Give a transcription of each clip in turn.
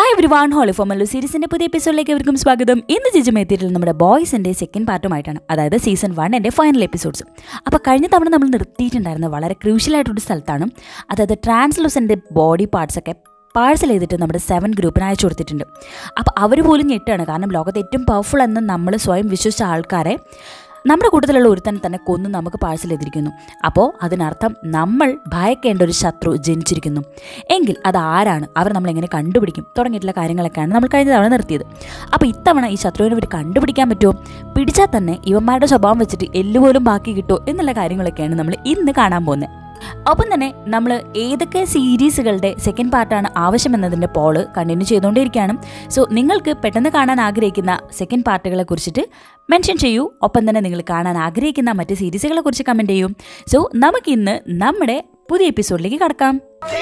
hi everyone ഹോളി ഫോമല്ലോ സീരീസിന്റെ പുതിയ എപ്പിസോഡിലേക്ക് അവർക്കും സ്വാഗതം ഇന്ന് ജിജു എത്തിയിട്ടുള്ളത് നമ്മുടെ ബോയ്സിന്റെ സെക്കൻഡ് പാർട്ടുമായിട്ടാണ് അതായത് സീസൺ വൺ എൻ്റെ ഫൈനൽ എപ്പിസോഡ്സ് അപ്പോൾ കഴിഞ്ഞ തവണ നമ്മൾ നിർത്തിയിട്ടുണ്ടായിരുന്നത് വളരെ ക്രൂഷ്യൽ ആയിട്ടൊരു സ്ഥലത്താണ് അതായത് ട്രാൻസ്ലൂസൻ്റെ ബോഡി പാർട്സ് ഒക്കെ പാഴ്സൽ ചെയ്തിട്ട് നമ്മുടെ സെവൻ ഗ്രൂപ്പിന് അയച്ചു കൊടുത്തിട്ടുണ്ട് അപ്പോൾ അവർ പോലും ഞെട്ടാണ് കാരണം ലോകത്ത് ഏറ്റവും പവർഫുൾ എന്ന് നമ്മൾ സ്വയം വിശ്വസിച്ച ആൾക്കാരെ നമ്മുടെ കൂട്ടത്തിലുള്ള ഒരുത്തനെ തന്നെ കൊന്ന് നമുക്ക് പാഴ്സൽ ചെയ്തിരിക്കുന്നു അപ്പോൾ അതിനർത്ഥം നമ്മൾ ഭയക്കേണ്ട ഒരു ശത്രു ജനിച്ചിരിക്കുന്നു എങ്കിൽ അത് ആരാണ് അവർ നമ്മൾ എങ്ങനെ കണ്ടുപിടിക്കും തുടങ്ങിയിട്ടുള്ള കാര്യങ്ങളൊക്കെയാണ് നമ്മൾ കഴിഞ്ഞ തവണ നിർത്തിയത് അപ്പോൾ ഇത്തവണ ഈ ശത്രുവിനെ ഇവർ കണ്ടുപിടിക്കാൻ പറ്റുമോ പിടിച്ചാൽ തന്നെ ഇവന്മാരുടെ സ്വഭാവം വെച്ചിട്ട് എല്ലുപോലും ബാക്കി കിട്ടുമോ എന്നുള്ള കാര്യങ്ങളൊക്കെയാണ് നമ്മൾ ഇന്ന് കാണാൻ പോകുന്നത് ഒപ്പം തന്നെ നമ്മൾ ഏതൊക്കെ സീരീസുകളുടെ സെക്കൻഡ് പാർട്ടാണ് ആവശ്യമെന്നതിൻ്റെ പോള് കണ്ടിന്യൂ ചെയ്തുകൊണ്ടിരിക്കുകയാണ് സോ നിങ്ങൾക്ക് പെട്ടെന്ന് കാണാൻ ആഗ്രഹിക്കുന്ന സെക്കൻഡ് പാർട്ടുകളെ കുറിച്ചിട്ട് മെൻഷൻ ചെയ്യൂ ഒപ്പം തന്നെ നിങ്ങൾ കാണാൻ ആഗ്രഹിക്കുന്ന മറ്റ് സീരീസുകളെ കുറിച്ച് കമൻറ്റ് ചെയ്യൂ സോ നമുക്കിന്ന് നമ്മുടെ പുതിയ എപ്പിസോഡിലേക്ക് കടക്കാം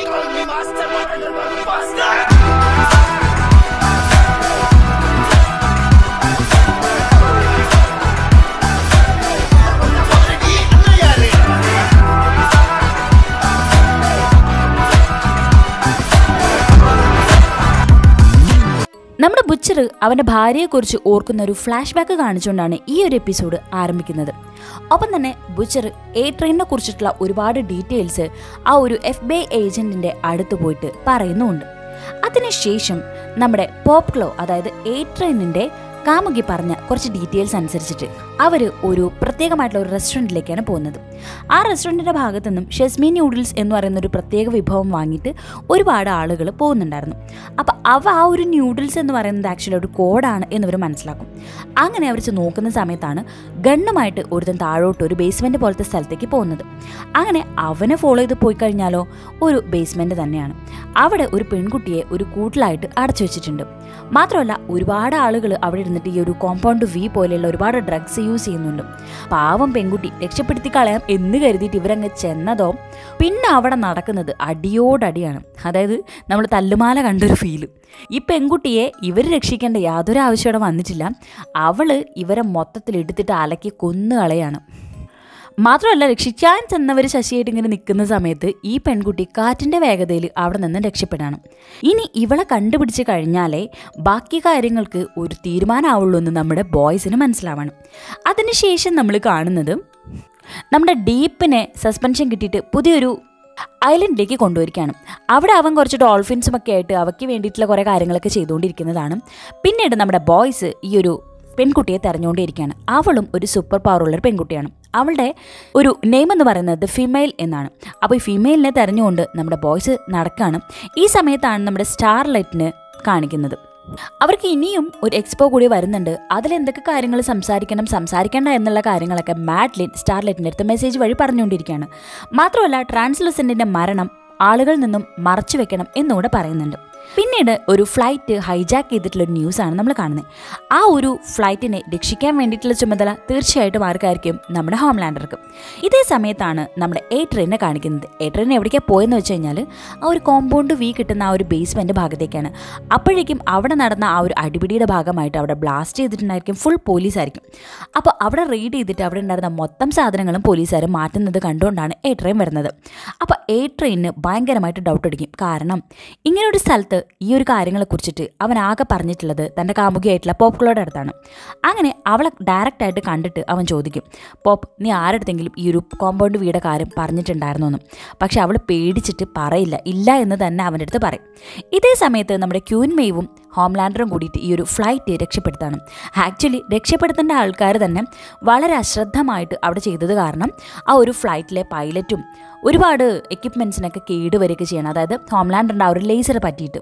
നമ്മുടെ ബുച്ചർ അവൻ്റെ ഭാര്യയെക്കുറിച്ച് ഓർക്കുന്ന ഒരു ഫ്ലാഷ് ബാക്ക് കാണിച്ചുകൊണ്ടാണ് ഈ ഒരു എപ്പിസോഡ് ആരംഭിക്കുന്നത് ഒപ്പം തന്നെ ബുച്ചർ എ ട്രെയിനിനെ കുറിച്ചിട്ടുള്ള ഒരുപാട് ഡീറ്റെയിൽസ് ആ ഒരു എഫ് ബി ഐ ഏജന്റിന്റെ അടുത്ത് പോയിട്ട് പറയുന്നുമുണ്ട് അതിനുശേഷം നമ്മുടെ പോപ്ക്ലോ അതായത് എ ട്രെയിനിന്റെ കാമുകി പറഞ്ഞ കുറച്ച് ഡീറ്റെയിൽസ് അനുസരിച്ചിട്ട് അവർ ഒരു പ്രത്യേകമായിട്ടുള്ള ഒരു റെസ്റ്റോറൻറ്റിലേക്കാണ് പോകുന്നത് ആ റെസ്റ്റോറൻറ്റിൻ്റെ ഭാഗത്തു നിന്നും ഷെസ്മി ന്യൂഡിൽസ് എന്ന് പറയുന്ന ഒരു പ്രത്യേക വിഭവം വാങ്ങിയിട്ട് ഒരുപാട് ആളുകൾ പോകുന്നുണ്ടായിരുന്നു അപ്പോൾ അവ ആ ഒരു ന്യൂഡിൽസ് എന്ന് പറയുന്നത് ആക്ച്വലി ഒരു കോഡാണ് എന്നിവർ മനസ്സിലാക്കും അങ്ങനെ അവർ നോക്കുന്ന സമയത്താണ് ഗണ്ണുമായിട്ട് ഒരുത്തൻ താഴോട്ട് ഒരു ബേസ്മെൻറ്റ് പോലത്തെ സ്ഥലത്തേക്ക് പോകുന്നത് അങ്ങനെ അവനെ ഫോളോ ചെയ്ത് പോയി കഴിഞ്ഞാലോ ഒരു ബേസ്മെൻറ്റ് തന്നെയാണ് അവിടെ ഒരു പെൺകുട്ടിയെ ഒരു കൂട്ടിലായിട്ട് അടച്ചു വെച്ചിട്ടുണ്ട് മാത്രമല്ല ഒരുപാട് ആളുകൾ അവിടെ ഇരുന്നിട്ട് ഈ ഒരു കോമ്പൗണ്ട് വി പോലെയുള്ള ഒരുപാട് ഡ്രഗ്സ് യൂസ് ചെയ്യുന്നുണ്ട് പാവം പെൺകുട്ടി രക്ഷപ്പെടുത്തി കളയാം എന്ന് കരുതിയിട്ട് ഇവരങ്ങ് ചെന്നതോ പിന്നെ അവിടെ നടക്കുന്നത് അടിയോടടിയാണ് അതായത് നമ്മൾ തല്ലുമാല കണ്ടൊരു ഫീല് ഈ പെൺകുട്ടിയെ ഇവർ രക്ഷിക്കേണ്ട യാതൊരു ആവശ്യം അവിടെ വന്നിട്ടില്ല അവള് ഇവരെ മൊത്തത്തിൽ എടുത്തിട്ട് അലക്കി കൊന്നു കളയാണ് മാത്രമല്ല രക്ഷിക്കാൻ ചെന്നവർ ശശിയായിട്ട് ഇങ്ങനെ നിൽക്കുന്ന സമയത്ത് ഈ പെൺകുട്ടി കാറ്റിൻ്റെ വേഗതയിൽ അവിടെ നിന്ന് രക്ഷപ്പെടാണ് ഇനി ഇവളെ കണ്ടുപിടിച്ച് കഴിഞ്ഞാലേ ബാക്കി കാര്യങ്ങൾക്ക് ഒരു തീരുമാനമാവുള്ളൂ എന്ന് നമ്മുടെ ബോയ്സിന് മനസ്സിലാവണം അതിനുശേഷം നമ്മൾ കാണുന്നത് നമ്മുടെ ഡീപ്പിനെ സസ്പെൻഷൻ കിട്ടിയിട്ട് പുതിയൊരു ഐലൻഡിലേക്ക് കൊണ്ടുവരികയാണ് അവിടെ അവൻ കുറച്ച് ഡോൾഫിൻസും ഒക്കെ ആയിട്ട് അവയ്ക്ക് വേണ്ടിയിട്ടുള്ള കുറേ കാര്യങ്ങളൊക്കെ ചെയ്തുകൊണ്ടിരിക്കുന്നതാണ് പിന്നീട് നമ്മുടെ ബോയ്സ് ഈ ഒരു പെൺകുട്ടിയെ തെരഞ്ഞുകൊണ്ടിരിക്കുകയാണ് അവളും ഒരു സൂപ്പർ പവർ ഉള്ള ഒരു പെൺകുട്ടിയാണ് അവളുടെ ഒരു നെയിം എന്ന് പറയുന്നത് ഫീമെയിൽ എന്നാണ് അപ്പോൾ ഈ ഫീമെയിലിനെ തെരഞ്ഞുകൊണ്ട് നമ്മുടെ ബോയ്സ് നടക്കുകയാണ് ഈ സമയത്താണ് നമ്മുടെ സ്റ്റാർലൈറ്റിന് കാണിക്കുന്നത് അവർക്ക് ഇനിയും ഒരു എക്സ്പോ കൂടി വരുന്നുണ്ട് അതിൽ എന്തൊക്കെ കാര്യങ്ങൾ സംസാരിക്കണം സംസാരിക്കേണ്ട എന്നുള്ള കാര്യങ്ങളൊക്കെ മാഡ്ലിൻ സ്റ്റാർലൈറ്റിൻ്റെ അടുത്ത് മെസ്സേജ് വഴി പറഞ്ഞുകൊണ്ടിരിക്കുകയാണ് മാത്രമല്ല ട്രാൻസ്ലുസെൻറ്റിൻ്റെ മരണം ആളുകളിൽ നിന്നും മറച്ചു വെക്കണം എന്നുകൂടെ പറയുന്നുണ്ട് പിന്നീട് ഒരു ഫ്ലൈറ്റ് ഹൈജാക്ക് ചെയ്തിട്ടുള്ള ഒരു ന്യൂസാണ് നമ്മൾ കാണുന്നത് ആ ഒരു ഫ്ലൈറ്റിനെ രക്ഷിക്കാൻ വേണ്ടിയിട്ടുള്ള ചുമതല തീർച്ചയായിട്ടും ആർക്കായിരിക്കും നമ്മുടെ ഹോംലാൻഡർക്ക് ഇതേ സമയത്താണ് നമ്മുടെ എ ട്രെയിനെ കാണിക്കുന്നത് എ ട്രെയിൻ എവിടേക്കാണ് പോയെന്ന് വെച്ച് കഴിഞ്ഞാൽ ആ ഒരു കോമ്പൗണ്ട് വീ കിട്ടുന്ന ആ ഒരു ബേസ്മെൻറ്റ് ഭാഗത്തേക്കാണ് അപ്പോഴേക്കും അവിടെ നടന്ന ആ ഒരു അടിപിടിയുടെ ഭാഗമായിട്ട് അവിടെ ബ്ലാസ്റ്റ് ചെയ്തിട്ടുണ്ടായിരിക്കും ഫുൾ പോലീസായിരിക്കും അപ്പോൾ അവിടെ റെയ്ഡ് ചെയ്തിട്ട് അവിടെ ഉണ്ടായിരുന്ന മൊത്തം സാധനങ്ങളും പോലീസുകാർ മാറ്റുന്നത് കണ്ടുകൊണ്ടാണ് എ ട്രെയിൻ വരുന്നത് അപ്പോൾ എ ട്രെയിനിന് ഭയങ്കരമായിട്ട് ഡൗട്ട് അടിക്കും കാരണം ഇങ്ങനൊരു സ്ഥലത്ത് ഈ ഒരു കാര്യങ്ങളെക്കുറിച്ചിട്ട് അവൻ ആകെ പറഞ്ഞിട്ടുള്ളത് തൻ്റെ കാമുകിയായിട്ടുള്ള പോപ്കളോടെ അടുത്താണ് അങ്ങനെ അവളെ ഡയറക്റ്റായിട്ട് കണ്ടിട്ട് അവൻ ചോദിക്കും പോപ്പ് നീ ആരടുത്തെങ്കിലും ഈ ഒരു കോമ്പൗണ്ട് വീടെ കാര്യം പറഞ്ഞിട്ടുണ്ടായിരുന്നു എന്നും പക്ഷെ അവൾ പേടിച്ചിട്ട് പറയില്ല ഇല്ല എന്ന് തന്നെ അവൻ്റെ അടുത്ത് പറയും ഇതേ സമയത്ത് നമ്മുടെ ക്യൂൻമേവും ഹോംലാൻഡറും കൂടിയിട്ട് ഈ ഒരു ഫ്ലൈറ്റ് രക്ഷപ്പെടുത്താണ് ആക്ച്വലി രക്ഷപ്പെടുത്തേണ്ട ആൾക്കാർ തന്നെ വളരെ അശ്രദ്ധമായിട്ട് അവിടെ ചെയ്തത് കാരണം ആ ഒരു ഫ്ലൈറ്റിലെ പൈലറ്റും ഒരുപാട് എക്യുപ്മെൻസിനൊക്കെ കേടുവരികയൊക്കെ ചെയ്യണം അതായത് ഹോംലാൻഡറിൻ്റെ ആ ഒരു ലേസർ പറ്റിയിട്ട്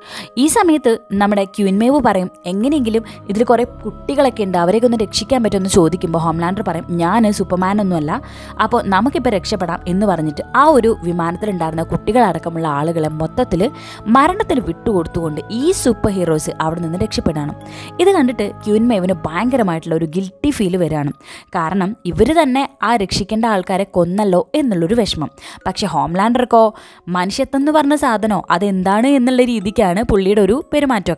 ഈ സമയത്ത് നമ്മുടെ ക്യൂൻമേവ് പറയും എങ്ങനെയെങ്കിലും ഇതിൽ കുറേ കുട്ടികളൊക്കെ ഉണ്ട് അവരെയൊക്കെ ഒന്ന് രക്ഷിക്കാൻ പറ്റുമെന്ന് ചോദിക്കുമ്പോൾ ഹോംലാൻഡർ പറയും ഞാൻ സൂപ്പർമാൻ ഒന്നുമല്ല അപ്പോൾ നമുക്കിപ്പോൾ രക്ഷപ്പെടാം എന്ന് പറഞ്ഞിട്ട് ആ ഒരു വിമാനത്തിലുണ്ടായിരുന്ന കുട്ടികളടക്കമുള്ള ആളുകളെ മൊത്തത്തിൽ മരണത്തിൽ വിട്ടുകൊടുത്തുകൊണ്ട് ഈ സൂപ്പർ ഹീറോസ് അവിടെ നിന്ന് രക്ഷപ്പെടാണ് ഇത് കണ്ടിട്ട് ക്യൂൻമേവിന് ഭയങ്കരമായിട്ടുള്ള ഒരു ഗിൽറ്റി ഫീൽ വരികയാണ് കാരണം ഇവർ തന്നെ ആ രക്ഷിക്കേണ്ട ആൾക്കാരെ കൊന്നല്ലോ എന്നുള്ളൊരു വിഷമം പക്ഷെ ഹോംലാൻഡർക്കോ മനുഷ്യത്വം എന്ന് പറഞ്ഞ സാധനമോ അതെന്താണ് എന്നുള്ള രീതിക്കാണ് പുള്ളിയുടെ ഒരു പെരുമാറ്റമൊക്കെ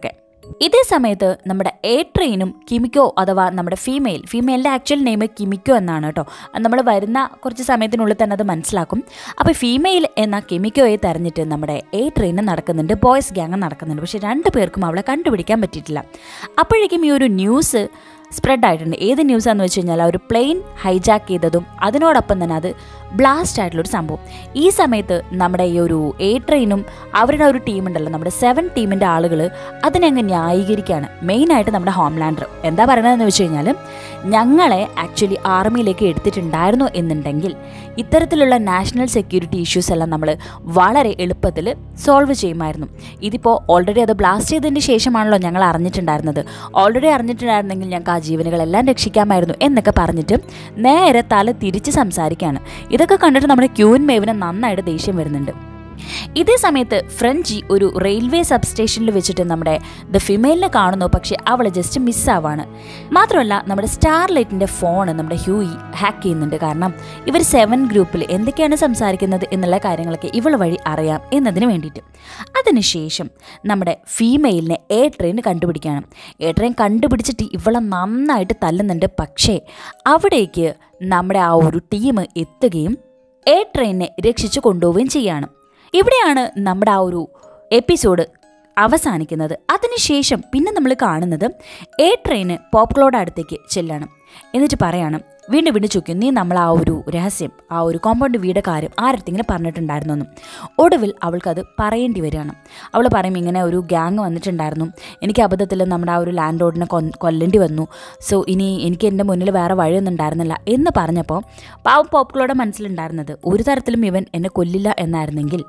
ഇതേ സമയത്ത് നമ്മുടെ എ ട്രെയിനും കിമിക്കോ അഥവാ നമ്മുടെ ഫീമെയിൽ ഫീമെയിലിൻ്റെ ആക്ച്വൽ നെയിം കിമിക്കോ എന്നാണ് കേട്ടോ നമ്മൾ വരുന്ന കുറച്ച് സമയത്തിനുള്ളിൽ തന്നെ അത് മനസ്സിലാക്കും അപ്പോൾ ഫീമെയിൽ എന്ന കിമിക്കോയെ തെരഞ്ഞിട്ട് നമ്മുടെ എ ട്രെയിനും നടക്കുന്നുണ്ട് ബോയ്സ് ഗ്യാങ് നടക്കുന്നുണ്ട് പക്ഷേ രണ്ട് പേർക്കും അവളെ കണ്ടുപിടിക്കാൻ പറ്റിയിട്ടില്ല അപ്പോഴേക്കും ഈ ഒരു ന്യൂസ് സ്പ്രെഡ് ആയിട്ടുണ്ട് ഏത് ന്യൂസാന്ന് വെച്ച് കഴിഞ്ഞാൽ ആ ഒരു പ്ലെയിൻ ഹൈജാക്ക് ചെയ്തതും അതിനോടൊപ്പം തന്നെ അത് ബ്ലാസ്റ്റ് ആയിട്ടുള്ളൊരു സംഭവം ഈ സമയത്ത് നമ്മുടെ ഈ ഒരു എ ട്രെയിനും അവരുടെ ഒരു ടീം ഉണ്ടല്ലോ നമ്മുടെ സെവൻ ടീമിൻ്റെ ആളുകൾ അതിനെ അങ്ങ് ന്യായീകരിക്കുകയാണ് മെയിനായിട്ട് നമ്മുടെ ഹോംലാൻഡർ എന്താ പറയണതെന്ന് വെച്ച് കഴിഞ്ഞാൽ ഞങ്ങളെ ആക്ച്വലി ആർമിയിലേക്ക് എടുത്തിട്ടുണ്ടായിരുന്നു എന്നുണ്ടെങ്കിൽ ഇത്തരത്തിലുള്ള നാഷണൽ സെക്യൂരിറ്റി ഇഷ്യൂസ് എല്ലാം നമ്മൾ വളരെ എളുപ്പത്തിൽ സോൾവ് ചെയ്യുമായിരുന്നു ഇതിപ്പോൾ ഓൾറെഡി അത് ബ്ലാസ്റ്റ് ചെയ്തതിന് ശേഷമാണല്ലോ ഞങ്ങൾ അറിഞ്ഞിട്ടുണ്ടായിരുന്നത് ഓൾറെഡി അറിഞ്ഞിട്ടുണ്ടായിരുന്നെങ്കിൽ ഞങ്ങൾക്ക് ആ ജീവനുകളെല്ലാം രക്ഷിക്കാമായിരുന്നു എന്നൊക്കെ പറഞ്ഞിട്ട് നേരെ തല തിരിച്ച് സംസാരിക്കുകയാണ് ഇതൊക്കെ കണ്ടിട്ട് നമ്മുടെ ക്യൂൻ മേവിന് നന്നായിട്ട് ദേഷ്യം വരുന്നുണ്ട് ഇതേ സമയത്ത് ഫ്രഞ്ചി ഒരു റെയിൽവേ സബ് സ്റ്റേഷനിൽ വെച്ചിട്ട് നമ്മുടെ ദ ഫിമെയിലിനെ കാണുന്നു പക്ഷെ അവൾ ജസ്റ്റ് മിസ്സാവാണ് മാത്രമല്ല നമ്മുടെ സ്റ്റാർലൈറ്റിൻ്റെ ഫോൺ നമ്മുടെ ഹ്യൂയി ഹാക്ക് ചെയ്യുന്നുണ്ട് കാരണം ഇവർ സെവൻ ഗ്രൂപ്പിൽ എന്തൊക്കെയാണ് സംസാരിക്കുന്നത് എന്നുള്ള കാര്യങ്ങളൊക്കെ ഇവൾ വഴി അറിയാം എന്നതിന് വേണ്ടിയിട്ട് അതിനുശേഷം നമ്മുടെ ഫീമെയിലിനെ എ ട്രെയിൻ കണ്ടുപിടിക്കുകയാണ് എ ട്രെയിൻ കണ്ടുപിടിച്ചിട്ട് ഇവളെ നന്നായിട്ട് തല്ലുന്നുണ്ട് പക്ഷേ അവിടേക്ക് നമ്മുടെ ആ ഒരു ടീം എത്തുകയും എ ട്രെയിനിനെ രക്ഷിച്ചു കൊണ്ടുപോവുകയും ചെയ്യാണ് ഇവിടെയാണ് നമ്മുടെ ആ ഒരു എപ്പിസോഡ് അവസാനിക്കുന്നത് അതിനുശേഷം പിന്നെ നമ്മൾ കാണുന്നത് എ ട്രെയിന് പോപ്ക്ലോയുടെ അടുത്തേക്ക് ചെല്ലാണ് എന്നിട്ട് പറയാണ് വീണ്ടും വീണ്ടും ചോദിക്കും നീ നമ്മൾ ആ ഒരു രഹസ്യം ആ ഒരു കോമ്പൗണ്ട് വീട് കാര്യം ആരടുത്തെങ്കിലും പറഞ്ഞിട്ടുണ്ടായിരുന്നെന്നും ഒടുവിൽ അവൾക്കത് പറയേണ്ടി വരികയാണ് അവൾ പറയും ഇങ്ങനെ ഒരു ഗ്യാങ് വന്നിട്ടുണ്ടായിരുന്നു എനിക്ക് അബദ്ധത്തിൽ നമ്മുടെ ആ ഒരു ലാൻഡ് ലോഡിനെ കൊല്ലേണ്ടി വന്നു സോ ഇനി എനിക്ക് എൻ്റെ മുന്നിൽ വേറെ വഴിയൊന്നും ഉണ്ടായിരുന്നില്ല എന്ന് പറഞ്ഞപ്പോൾ പാവം പോപ്ക്ലോയുടെ മനസ്സിലുണ്ടായിരുന്നത് ഒരു തരത്തിലും ഇവൻ എന്നെ കൊല്ലില്ല എന്നായിരുന്നെങ്കിൽ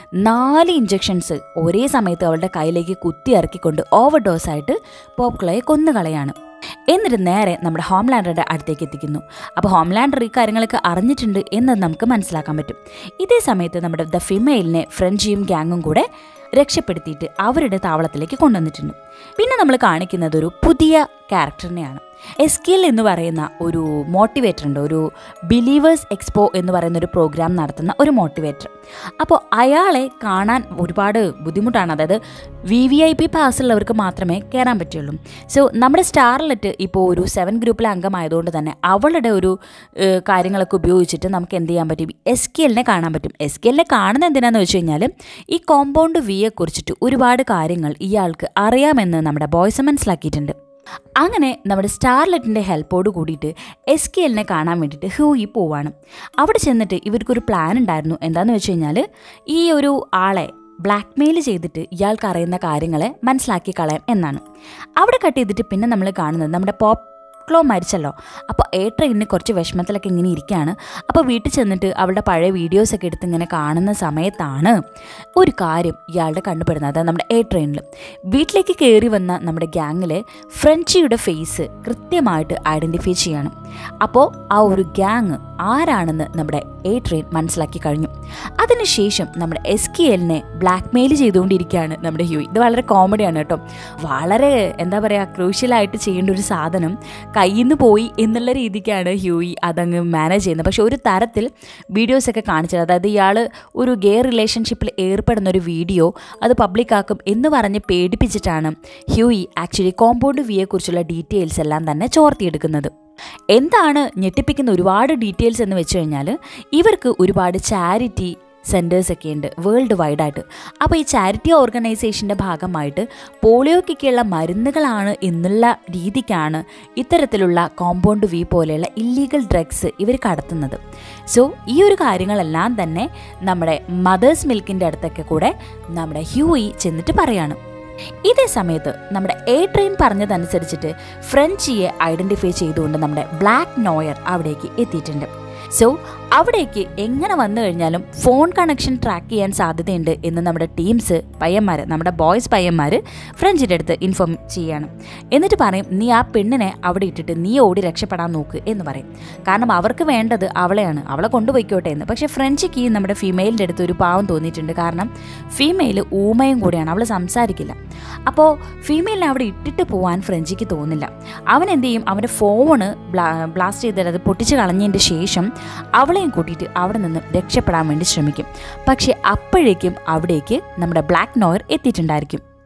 നാല് ഇഞ്ചെക്ഷൻസ് ഒരേ സമയത്ത് അവളുടെ കയ്യിലേക്ക് കുത്തി ഇറക്കിക്കൊണ്ട് ഓവർ ഡോസായിട്ട് പോപ്ക്ലോയെ കൊന്നുകളയാണ് എന്നിട്ട് നേരെ നമ്മുടെ ഹോംലാൻഡറുടെ അടുത്തേക്ക് എത്തിക്കുന്നു അപ്പോൾ ഹോംലാൻഡർ ഈ കാര്യങ്ങളൊക്കെ അറിഞ്ഞിട്ടുണ്ട് എന്ന് നമുക്ക് മനസ്സിലാക്കാൻ പറ്റും ഇതേ സമയത്ത് നമ്മുടെ ദ ഫിമെയിലിനെ ഫ്രഞ്ചിയും ഗ്യാങ്ങും കൂടെ രക്ഷപ്പെടുത്തിയിട്ട് അവരുടെ താവളത്തിലേക്ക് കൊണ്ടുവന്നിട്ടുണ്ട് പിന്നെ നമ്മൾ കാണിക്കുന്നത് ഒരു പുതിയ ക്യാരക്ടറിനെയാണ് എസ്കിൽ എന്ന് പറയുന്ന ഒരു മോട്ടിവേറ്റർ ഉണ്ട് ഒരു ബിലീവേഴ്സ് എക്സ്പോ എന്ന് പറയുന്ന ഒരു പ്രോഗ്രാം നടത്തുന്ന ഒരു മോട്ടിവേറ്റർ അപ്പോൾ അയാളെ കാണാൻ ഒരുപാട് ബുദ്ധിമുട്ടാണ് അതായത് വി വി ഐ പി പാസ്സുള്ളവർക്ക് മാത്രമേ കയറാൻ പറ്റുള്ളൂ സോ നമ്മുടെ സ്റ്റാർലെറ്റ് ഇപ്പോൾ ഒരു സെവൻ ഗ്രൂപ്പിലെ അംഗമായതുകൊണ്ട് തന്നെ അവളുടെ ഒരു ഏഹ്, കാര്യങ്ങളൊക്കെ ഉപയോഗിച്ചിട്ട് നമുക്ക് എന്ത് ചെയ്യാൻ പറ്റും എസ് കെ എല്ലിനെ കാണാൻ പറ്റും എസ് കെ എല്ലിനെ കാണുന്നത് എന്തിനാന്ന് വെച്ച് കഴിഞ്ഞാൽ ഈ കോമ്പൗണ്ട് വിയെ കുറിച്ചിട്ട് ഒരുപാട് കാര്യങ്ങൾ ഇയാൾക്ക് അറിയാമെന്ന് നമ്മുടെ ബോയ്സ് മനസ്സിലാക്കിയിട്ടുണ്ട് അങ്ങനെ നമ്മുടെ സ്റ്റാർലെറ്റിൻ്റെ ഹെൽപ്പോട് കൂടിയിട്ട് എസ് കെ എല്ലിനെ കാണാൻ വേണ്ടിയിട്ട് ഹ്യൂയി പോവാണ് അവിടെ ചെന്നിട്ട് ഇവർക്കൊരു പ്ലാൻ ഉണ്ടായിരുന്നു എന്താണെന്ന് വെച്ച് കഴിഞ്ഞാൽ ഈ ഒരു ആളെ ബ്ലാക്ക് മെയിൽ ചെയ്തിട്ട് ഇയാൾക്ക് അറിയുന്ന കാര്യങ്ങളെ മനസ്സിലാക്കി കളയാം എന്നാണ് അവിടെ കട്ട് ചെയ്തിട്ട് പിന്നെ നമ്മൾ കാണുന്നത് നമ്മുടെ പോപ്പ് ക്ലോ മരിച്ചല്ലോ അപ്പോൾ എ ട്രെയിനിന് കുറച്ച് വിഷമത്തിലൊക്കെ ഇങ്ങനെ ഇരിക്കുകയാണ് അപ്പോൾ വീട്ടിൽ ചെന്നിട്ട് അവളുടെ പഴയ വീഡിയോസൊക്കെ എടുത്ത് ഇങ്ങനെ കാണുന്ന സമയത്താണ് ഒരു കാര്യം ഇയാളുടെ കണ്ടുപെടുന്നത് അതായത് നമ്മുടെ എ ട്രെയിനിൽ വീട്ടിലേക്ക് കയറി വന്ന നമ്മുടെ ഗ്യാങ്ങിലെ ഫ്രഞ്ചിയുടെ ഫേസ് കൃത്യമായിട്ട് ഐഡൻറ്റിഫൈ ചെയ്യണം അപ്പോൾ ആ ഒരു ഗ്യാങ് ആരാണെന്ന് നമ്മുടെ എ ട്രെയിൻ മനസ്സിലാക്കി കഴിഞ്ഞു അതിനുശേഷം നമ്മുടെ എസ് കെ എല്ലിനെ ബ്ലാക്ക് മെയിൽ ചെയ്തുകൊണ്ടിരിക്കുകയാണ് നമ്മുടെ ഹ്യൂയി ഇത് വളരെ കോമഡിയാണ് കേട്ടോ വളരെ എന്താ പറയുക ക്രൂഷ്യലായിട്ട് ചെയ്യേണ്ട ഒരു സാധനം കയ്യിൽ നിന്ന് പോയി എന്നുള്ള രീതിക്കാണ് ഹ്യൂയി അതങ്ങ് മാനേജ് ചെയ്യുന്നത് പക്ഷെ ഒരു തരത്തിൽ വീഡിയോസൊക്കെ കാണിച്ചത് അതായത് ഇയാൾ ഒരു ഗേ റിലേഷൻഷിപ്പിൽ ഏർപ്പെടുന്ന ഒരു വീഡിയോ അത് പബ്ലിക്കാക്കും എന്ന് പറഞ്ഞ് പേടിപ്പിച്ചിട്ടാണ് ഹ്യൂയി ആക്ച്വലി കോമ്പൗണ്ട് വിയെക്കുറിച്ചുള്ള ഡീറ്റെയിൽസ് എല്ലാം തന്നെ ചോർത്തിയെടുക്കുന്നത് എന്താണ് ഞെട്ടിപ്പിക്കുന്ന ഒരുപാട് ഡീറ്റെയിൽസ് എന്ന് വെച്ച് കഴിഞ്ഞാൽ ഇവർക്ക് ഒരുപാട് ചാരിറ്റി സെൻറ്റേഴ്സ് ഒക്കെ ഉണ്ട് വേൾഡ് വൈഡായിട്ട് അപ്പോൾ ഈ ചാരിറ്റി ഓർഗനൈസേഷൻ്റെ ഭാഗമായിട്ട് പോളിയോക്കൊക്കെയുള്ള മരുന്നുകളാണ് എന്നുള്ള രീതിക്കാണ് ഇത്തരത്തിലുള്ള കോമ്പൗണ്ട് വി പോലെയുള്ള ഇല്ലീഗൽ ഡ്രഗ്സ് ഇവർ കടത്തുന്നത് സോ ഈ ഒരു കാര്യങ്ങളെല്ലാം തന്നെ നമ്മുടെ മദേഴ്സ് മിൽക്കിൻ്റെ അടുത്തൊക്കെ കൂടെ നമ്മുടെ ഹ്യൂയി ചെന്നിട്ട് പറയാണ് ഇതേ സമയത്ത് നമ്മുടെ എ ട്രെയിൻ പറഞ്ഞതനുസരിച്ചിട്ട് ഫ്രഞ്ചിയെ ഐഡൻറ്റിഫൈ ചെയ്തുകൊണ്ട് നമ്മുടെ ബ്ലാക്ക് നോയർ അവിടേക്ക് എത്തിയിട്ടുണ്ട് സോ അവിടേക്ക് എങ്ങനെ വന്നു കഴിഞ്ഞാലും ഫോൺ കണക്ഷൻ ട്രാക്ക് ചെയ്യാൻ സാധ്യതയുണ്ട് എന്ന് നമ്മുടെ ടീംസ് പയ്യന്മാർ നമ്മുടെ ബോയ്സ് പയ്യന്മാർ ഫ്രഞ്ചിൻ്റെ അടുത്ത് ഇൻഫോം ചെയ്യാണ് എന്നിട്ട് പറയും നീ ആ പെണ്ണിനെ അവിടെ ഇട്ടിട്ട് നീ ഓടി രക്ഷപ്പെടാൻ നോക്ക് എന്ന് പറയും കാരണം അവർക്ക് വേണ്ടത് അവളെയാണ് അവളെ കൊണ്ടുപോയിക്കോട്ടെ എന്ന് പക്ഷേ ഫ്രഞ്ചിക്ക് നമ്മുടെ ഫീമെയിലിൻ്റെ അടുത്ത് ഒരു പാവം തോന്നിയിട്ടുണ്ട് കാരണം ഫീമെയിൽ ഊമയും കൂടിയാണ് അവൾ സംസാരിക്കില്ല അപ്പോൾ ഫീമെയിലിനെ അവിടെ ഇട്ടിട്ട് പോകാൻ ഫ്രഞ്ചിക്ക് തോന്നില്ല അവൻ എന്ത് ചെയ്യും അവൻ്റെ ഫോണ് ബ്ലാ ബ്ലാസ്റ്റ് ചെയ്തിട്ട് അത് പൊട്ടിച്ച് കളഞ്ഞതിൻ്റെ ശേഷം അവളെയും കൂട്ടിയിട്ട് അവിടെ നിന്ന് രക്ഷപ്പെടാൻ വേണ്ടി ശ്രമിക്കും പക്ഷേ അപ്പോഴേക്കും അവിടേക്ക് നമ്മുടെ ബ്ലാക്ക് നോയർ എത്തിയിട്ടുണ്ടായിരിക്കും പിന്നെ നമ്മൾ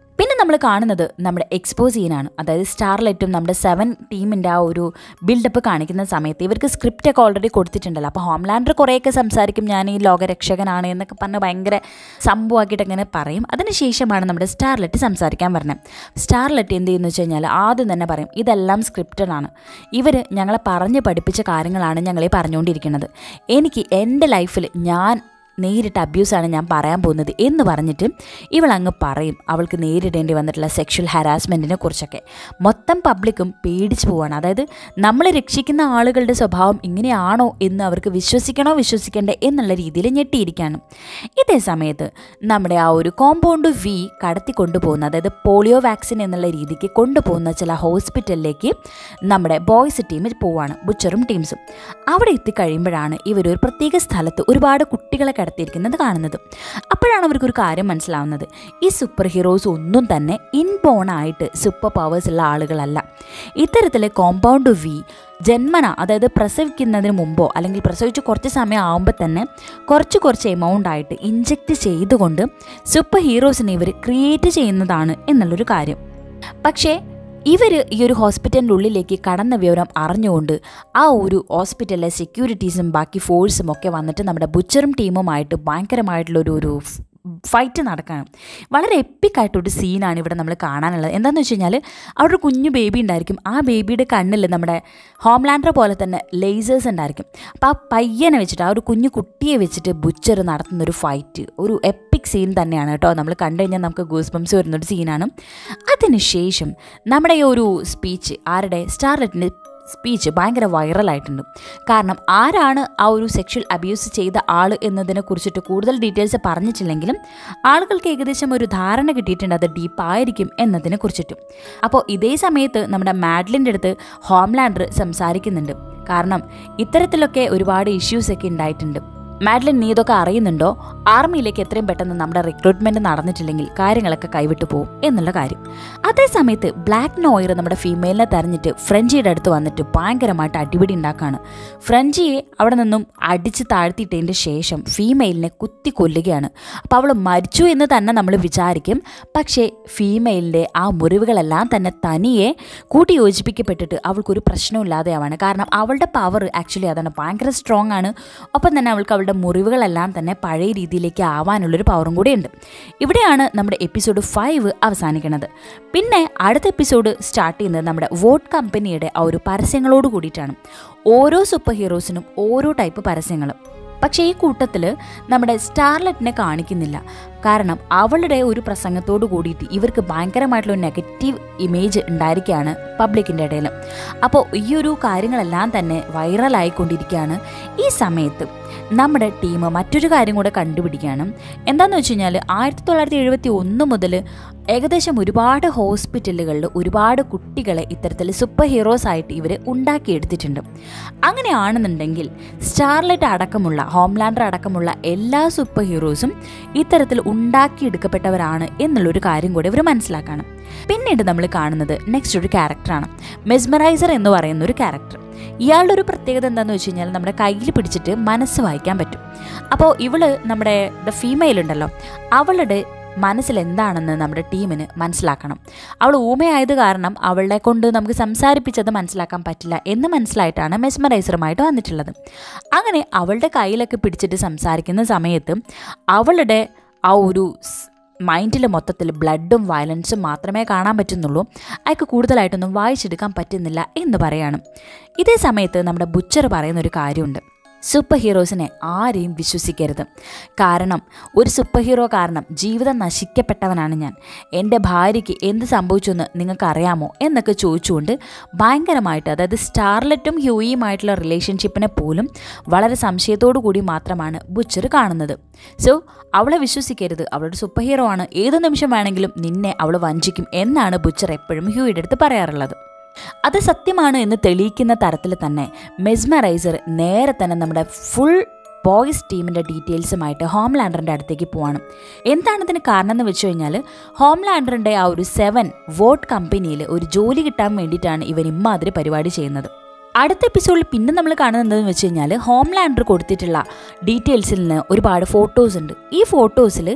നമ്മൾ കാണുന്നത് നമ്മുടെ എക്സ്പോസ് സീനാണ് അതായത് സ്റ്റാർലൈറ്റും നമ്മുടെ സെവൻ ടീമിൻ്റെ ആ ഒരു ബിൽഡപ്പ് കാണിക്കുന്ന സമയത്ത് ഇവർക്ക് സ്ക്രിപ്റ്റ് ഒക്കെ ഓൾറെഡി കൊടുത്തിട്ടുണ്ടല്ലോ അപ്പോൾ ഹോംലാൻഡർ കുറേയൊക്കെ സംസാരിക്കും ഞാൻ ഈ ലോകരക്ഷകനാണ് എന്നൊക്കെ പറഞ്ഞ് ഭയങ്കര സംഭവമാക്കിയിട്ട് അങ്ങനെ പറയും അതിനുശേഷമാണ് നമ്മുടെ സ്റ്റാർലെറ്റ് സംസാരിക്കാൻ പറഞ്ഞത് സ്റ്റാർലെറ്റ് എന്ത് ചെയ്യുന്നു വെച്ച് കഴിഞ്ഞാൽ ആദ്യം തന്നെ പറയും ഇതെല്ലാം സ്ക്രിപ്റ്റഡ് ആണ് ഇവർ ഞങ്ങളെ പറഞ്ഞ് പഠിപ്പിച്ച കാര്യങ്ങളാണ് ഞങ്ങളെ പറഞ്ഞുകൊണ്ടിരിക്കുന്നത് എനിക്ക് എൻ്റെ ലൈഫിൽ ഞാൻ നേരിട്ട് അബ്യൂസാണ് ഞാൻ പറയാൻ പോകുന്നത് എന്ന് പറഞ്ഞിട്ട് ഇവൾ അങ്ങ് പറയും അവൾക്ക് നേരിടേണ്ടി വന്നിട്ടുള്ള സെക്ഷൽ ഹരാസ്മെൻറ്റിനെ കുറിച്ചൊക്കെ മൊത്തം പബ്ലിക്കും പേടിച്ചു പോവാണ് അതായത് നമ്മൾ രക്ഷിക്കുന്ന ആളുകളുടെ സ്വഭാവം ഇങ്ങനെയാണോ എന്ന് അവർക്ക് വിശ്വസിക്കണോ വിശ്വസിക്കണ്ടേ എന്നുള്ള രീതിയിൽ ഞെട്ടിയിരിക്കുകയാണ് ഇതേ സമയത്ത് നമ്മുടെ ആ ഒരു കോമ്പൗണ്ട് വി കടത്തി കൊണ്ടുപോകുന്ന അതായത് പോളിയോ വാക്സിൻ എന്നുള്ള രീതിക്ക് കൊണ്ടുപോകുന്ന ചില ഹോസ്പിറ്റലിലേക്ക് നമ്മുടെ ബോയ്സ് ടീമിൽ പോവാണ് ബുച്ചറും ടീംസും അവിടെ എത്തിക്കഴിയുമ്പോഴാണ് ഇവരൊരു പ്രത്യേക സ്ഥലത്ത് ഒരുപാട് കുട്ടികളെ കിടത്തിയിരിക്കുന്നത് കാണുന്നത് അപ്പോഴാണ് അവർക്കൊരു കാര്യം മനസ്സിലാവുന്നത് ഈ സൂപ്പർ ഹീറോസ് ഒന്നും തന്നെ ഇൻബോൺ ആയിട്ട് സൂപ്പർ പവേഴ്സ് ഉള്ള ആളുകളല്ല ഇത്തരത്തിലെ കോമ്പൗണ്ട് വി ജന്മന അതായത് പ്രസവിക്കുന്നതിന് മുമ്പോ അല്ലെങ്കിൽ പ്രസവിച്ച് കുറച്ച് സമയം ആകുമ്പോൾ തന്നെ കുറച്ച് കുറച്ച് എമൗണ്ട് ആയിട്ട് ഇഞ്ചെക്റ്റ് ചെയ്തുകൊണ്ട് സൂപ്പർ ഹീറോസിനെ ഇവർ ക്രിയേറ്റ് ചെയ്യുന്നതാണ് എന്നുള്ളൊരു കാര്യം പക്ഷേ ഇവർ ഈ ഒരു ഹോസ്പിറ്റലിൻ്റെ ഉള്ളിലേക്ക് കടന്ന വിവരം അറിഞ്ഞുകൊണ്ട് ആ ഒരു ഹോസ്പിറ്റലിലെ സെക്യൂരിറ്റീസും ബാക്കി ഫോഴ്സും ഒക്കെ വന്നിട്ട് നമ്മുടെ ബുച്ചറും ടീമുമായിട്ട് ഭയങ്കരമായിട്ടുള്ളൊരു ഒരു ഫൈറ്റ് നടക്കുകയാണ് വളരെ എപ്പിക്കായിട്ടൊരു സീനാണ് ഇവിടെ നമ്മൾ കാണാനുള്ളത് എന്താണെന്ന് വെച്ച് കഴിഞ്ഞാൽ അവിടെ ഒരു കുഞ്ഞു ബേബി ഉണ്ടായിരിക്കും ആ ബേബിയുടെ കണ്ണിൽ നമ്മുടെ ഹോംലാൻഡർ പോലെ തന്നെ ലേസേഴ്സ് ഉണ്ടായിരിക്കും അപ്പോൾ ആ പയ്യനെ വെച്ചിട്ട് ആ ഒരു കുഞ്ഞു കുട്ടിയെ വെച്ചിട്ട് ബുച്ചർ നടത്തുന്ന ഒരു ഫൈറ്റ് ഒരു എപ്പിക് സീൻ തന്നെയാണ് കേട്ടോ നമ്മൾ കണ്ടു കഴിഞ്ഞാൽ നമുക്ക് ഗൂസ് ബംസ് വരുന്നൊരു സീനാണ് അതിനുശേഷം നമ്മുടെ ഈ ഒരു സ്പീച്ച് ആരുടെ സ്റ്റാർലെറ്റിൻ്റെ സ്പീച്ച് ഭയങ്കര വൈറലായിട്ടുണ്ട് കാരണം ആരാണ് ആ ഒരു സെക്ഷൽ അബ്യൂസ് ചെയ്ത ആൾ എന്നതിനെ കുറിച്ചിട്ട് കൂടുതൽ ഡീറ്റെയിൽസ് പറഞ്ഞിട്ടില്ലെങ്കിലും ആളുകൾക്ക് ഏകദേശം ഒരു ധാരണ കിട്ടിയിട്ടുണ്ട് അത് ഡീപ്പായിരിക്കും എന്നതിനെ കുറിച്ചിട്ടും അപ്പോൾ ഇതേ സമയത്ത് നമ്മുടെ മാഡ്ലിൻ്റെ അടുത്ത് ഹോംലാൻഡർ സംസാരിക്കുന്നുണ്ട് കാരണം ഇത്തരത്തിലൊക്കെ ഒരുപാട് ഇഷ്യൂസൊക്കെ ഉണ്ടായിട്ടുണ്ട് മാഡ്ലിൻ നീ ഇതൊക്കെ അറിയുന്നുണ്ടോ ആർമിയിലേക്ക് എത്രയും പെട്ടെന്ന് നമ്മുടെ റിക്രൂട്ട്മെന്റ് നടന്നിട്ടില്ലെങ്കിൽ കാര്യങ്ങളൊക്കെ കൈവിട്ടു പോകും എന്നുള്ള കാര്യം അതേ സമയത്ത് ബ്ലാക്ക് നോയർ നമ്മുടെ ഫീമെയിലിനെ തെരഞ്ഞിട്ട് ഫ്രഞ്ചിയുടെ അടുത്ത് വന്നിട്ട് ഭയങ്കരമായിട്ട് അടിപിടി ഉണ്ടാക്കുകയാണ് ഫ്രഞ്ചിയെ അവിടെ നിന്നും അടിച്ച് താഴ്ത്തിയിട്ടതിൻ്റെ ശേഷം ഫീമെയിലിനെ കുത്തി കൊല്ലുകയാണ് അപ്പോൾ അവൾ മരിച്ചു എന്ന് തന്നെ നമ്മൾ വിചാരിക്കും പക്ഷേ ഫീമെയിലിൻ്റെ ആ മുറിവുകളെല്ലാം തന്നെ തനിയെ കൂട്ടി യോജിപ്പിക്കപ്പെട്ടിട്ട് അവൾക്കൊരു പ്രശ്നമില്ലാതെയാവാണ് കാരണം അവളുടെ പവർ ആക്ച്വലി അതാണ് ഭയങ്കര സ്ട്രോങ് ആണ് ഒപ്പം തന്നെ അവൾക്ക് അവളുടെ മുറിവുകളെല്ലാം തന്നെ പഴയ രീതിയിലേക്ക് ആവാനുള്ളൊരു പവറും കൂടിയുണ്ട് ഇവിടെയാണ് നമ്മുടെ എപ്പിസോഡ് ഫൈവ് അവസാനിക്കുന്നത് പിന്നെ അടുത്ത എപ്പിസോഡ് സ്റ്റാർട്ട് ചെയ്യുന്നത് നമ്മുടെ വോട്ട് കമ്പനിയുടെ ആ ഒരു പരസ്യങ്ങളോട് കൂടിയിട്ടാണ് ഓരോ സൂപ്പർ ഹീറോസിനും ഓരോ ടൈപ്പ് പരസ്യങ്ങളും പക്ഷേ ഈ കൂട്ടത്തിൽ നമ്മുടെ സ്റ്റാർലെറ്റിനെ കാണിക്കുന്നില്ല കാരണം അവളുടെ ഒരു പ്രസംഗത്തോട് കൂടിയിട്ട് ഇവർക്ക് ഭയങ്കരമായിട്ടുള്ള ഒരു നെഗറ്റീവ് ഇമേജ് ഉണ്ടായിരിക്കുകയാണ് പബ്ലിക്കിൻ്റെ ഇടയിൽ അപ്പോൾ ഈ ഒരു കാര്യങ്ങളെല്ലാം തന്നെ വൈറലായിക്കൊണ്ടിരിക്കുകയാണ് ഈ സമയത്ത് നമ്മുടെ ടീം മറ്റൊരു കാര്യം കൂടെ കണ്ടുപിടിക്കുകയാണ് എന്താണെന്ന് വെച്ച് കഴിഞ്ഞാൽ ആയിരത്തി തൊള്ളായിരത്തി എഴുപത്തി ഒന്ന് മുതൽ ഏകദേശം ഒരുപാട് ഹോസ്പിറ്റലുകളിൽ ഒരുപാട് കുട്ടികളെ ഇത്തരത്തിൽ സൂപ്പർ ഹീറോസ് ആയിട്ട് ഇവർ ഉണ്ടാക്കിയെടുത്തിട്ടുണ്ട് അങ്ങനെയാണെന്നുണ്ടെങ്കിൽ സ്റ്റാർലെറ്റ് അടക്കമുള്ള ഹോംലാൻഡർ അടക്കമുള്ള എല്ലാ സൂപ്പർ ഹീറോസും ഇത്തരത്തിൽ ഉണ്ടാക്കിയെടുക്കപ്പെട്ടവരാണ് എന്നുള്ളൊരു കാര്യം കൂടി ഇവർ മനസ്സിലാക്കാണ് പിന്നീട് നമ്മൾ കാണുന്നത് നെക്സ്റ്റ് ഒരു ക്യാരക്ടറാണ് മെസ്മറൈസർ എന്ന് പറയുന്ന ഒരു ക്യാരക്ടർ ഇയാളുടെ ഒരു പ്രത്യേകത എന്താണെന്ന് വെച്ച് കഴിഞ്ഞാൽ നമ്മുടെ കയ്യിൽ പിടിച്ചിട്ട് മനസ്സ് വായിക്കാൻ പറ്റും അപ്പോൾ ഇവള് നമ്മുടെ ദ ഫീമെയിൽ ഉണ്ടല്ലോ അവളുടെ മനസ്സിൽ എന്താണെന്ന് നമ്മുടെ ടീമിന് മനസ്സിലാക്കണം അവൾ ഊമയായത് കാരണം അവളെ കൊണ്ട് നമുക്ക് സംസാരിപ്പിച്ചത് മനസ്സിലാക്കാൻ പറ്റില്ല എന്ന് മനസ്സിലായിട്ടാണ് മെസ്മറൈസറുമായിട്ട് വന്നിട്ടുള്ളത് അങ്ങനെ അവളുടെ കയ്യിലൊക്കെ പിടിച്ചിട്ട് സംസാരിക്കുന്ന സമയത്ത് അവളുടെ ആ ഒരു മൈൻഡിൽ മൊത്തത്തിൽ ബ്ലഡും വയലൻസും മാത്രമേ കാണാൻ പറ്റുന്നുള്ളൂ അയാൾക്ക് കൂടുതലായിട്ടൊന്നും വായിച്ചെടുക്കാൻ പറ്റുന്നില്ല എന്ന് പറയാണ് ഇതേ സമയത്ത് നമ്മുടെ ബുച്ചർ പറയുന്ന ഒരു കാര്യമുണ്ട് സൂപ്പർ ഹീറോസിനെ ആരെയും വിശ്വസിക്കരുത് കാരണം ഒരു സൂപ്പർ ഹീറോ കാരണം ജീവിതം നശിക്കപ്പെട്ടവനാണ് ഞാൻ എൻ്റെ ഭാര്യയ്ക്ക് എന്ത് സംഭവിച്ചെന്ന് നിങ്ങൾക്ക് അറിയാമോ എന്നൊക്കെ ചോദിച്ചുകൊണ്ട് ഭയങ്കരമായിട്ട് അതായത് സ്റ്റാർലറ്റും ഹ്യൂയിയുമായിട്ടുള്ള റിലേഷൻഷിപ്പിനെ പോലും വളരെ സംശയത്തോടു കൂടി മാത്രമാണ് ബുച്ചർ കാണുന്നത് സോ അവളെ വിശ്വസിക്കരുത് അവളുടെ സൂപ്പർ ഹീറോ ആണ് ഏത് നിമിഷം വേണമെങ്കിലും നിന്നെ അവൾ വഞ്ചിക്കും എന്നാണ് ബുച്ചർ എപ്പോഴും ഹ്യൂയുടെ അടുത്ത് പറയാറുള്ളത് അത് സത്യമാണ് എന്ന് തെളിയിക്കുന്ന തരത്തിൽ തന്നെ മെസ്മറൈസർ നേരെ തന്നെ നമ്മുടെ ഫുൾ ബോയ്സ് ടീമിൻ്റെ ഡീറ്റെയിൽസുമായിട്ട് ഹോംലാൻഡറിൻ്റെ അടുത്തേക്ക് പോവാണ് എന്താണ് ഇതിന് കാരണം എന്ന് വെച്ച് കഴിഞ്ഞാൽ ഹോംലാൻഡറിൻ്റെ ആ ഒരു സെവൻ വോട്ട് കമ്പനിയിൽ ഒരു ജോലി കിട്ടാൻ വേണ്ടിയിട്ടാണ് ഇവർ ഇമ്മാതിരി പരിപാടി ചെയ്യുന്നത് അടുത്ത എപ്പിസോഡിൽ പിന്നെ നമ്മൾ കാണുന്നത് എന്താണെന്ന് വെച്ച് കഴിഞ്ഞാൽ ഹോംലാൻഡർ കൊടുത്തിട്ടുള്ള ഡീറ്റെയിൽസിൽ നിന്ന് ഒരുപാട് ഫോട്ടോസ് ഉണ്ട് ഈ ഫോട്ടോസിൽ